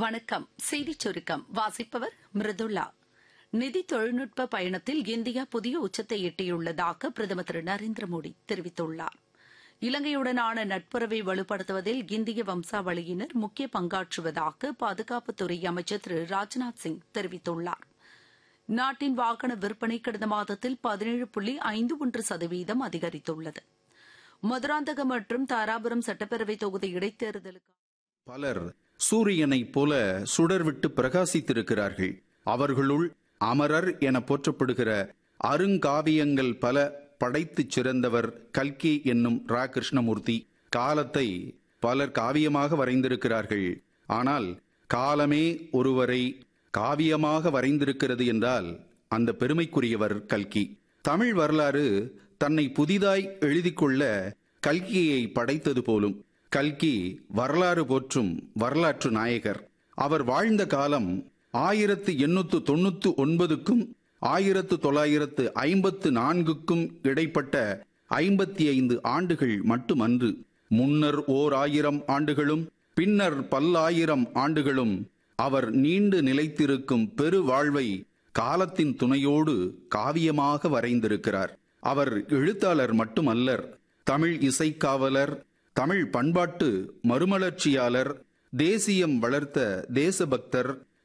வணக்கம் செய்திச் சுருக்கம் வாசிப்பவர் மிருதுளா நிதி தொழில்நுட்ப பயணத்தில் இந்தியா புதிய உச்சத்தை எட்டியுள்ளதாக பிரதமர் திரு நரேந்திர மோடி தெரிவித்துள்ளார் இலங்கையுடனான நட்புறவை வலுப்படுத்துவதில் இந்திய வம்சாவளியினர் முக்கிய பங்காற்றுவதாக பாதுகாப்புத்துறை அமைச்சர் திரு ராஜ்நாத் சிங் தெரிவித்துள்ளார் நாட்டின் வாகன விற்பனை கடந்த மாதத்தில் பதினேழு புள்ளி ஐந்து ஒன்று சதவீதம் அதிகரித்துள்ளது மதுராந்தகம் மற்றும் தாராபுரம் சட்டப்பேரவை தொகுதி இடைத்தேர்தலுக்கு பலர் சூரியனைப் போல சுடர்விட்டு பிரகாசித்திருக்கிறார்கள் அவர்களுள் அமரர் என போற்றப்படுகிற அருங்காவியங்கள் பல படைத்துச் சிறந்தவர் கல்கி என்னும் ரா கிருஷ்ணமூர்த்தி காலத்தை பலர் காவியமாக வரைந்திருக்கிறார்கள் ஆனால் காலமே ஒருவரை காவியமாக வரைந்திருக்கிறது என்றால் அந்த பெருமைக்குரியவர் கல்கி தமிழ் வரலாறு தன்னை புதிதாய் எழுதிக் கொள்ள கல்கியை படைத்தது போலும் கல்கி வரலாறு போற்றும் வரலாற்று நாயகர் அவர் வாழ்ந்த காலம் ஆயிரத்து எண்ணூத்து தொண்ணூத்து ஒன்பதுக்கும் ஆயிரத்து தொள்ளாயிரத்து ஐம்பத்து நான்குக்கும் இடைப்பட்ட ஐம்பத்தி ஐந்து ஆண்டுகள் மட்டுமன்று முன்னர் ஓர் ஆயிரம் ஆண்டுகளும் பின்னர் பல்லாயிரம் ஆண்டுகளும் அவர் நீண்டு நிலைத்திருக்கும் பெரு வாழ்வை காலத்தின் துணையோடு காவியமாக வரைந்திருக்கிறார் அவர் எழுத்தாளர் மட்டுமல்லர் தமிழ் இசைக்காவலர் தமிழ் பண்பாட்டு மறுமலர்ச்சியாளர் தேசியம் வளர்த்த தேசபக்தர்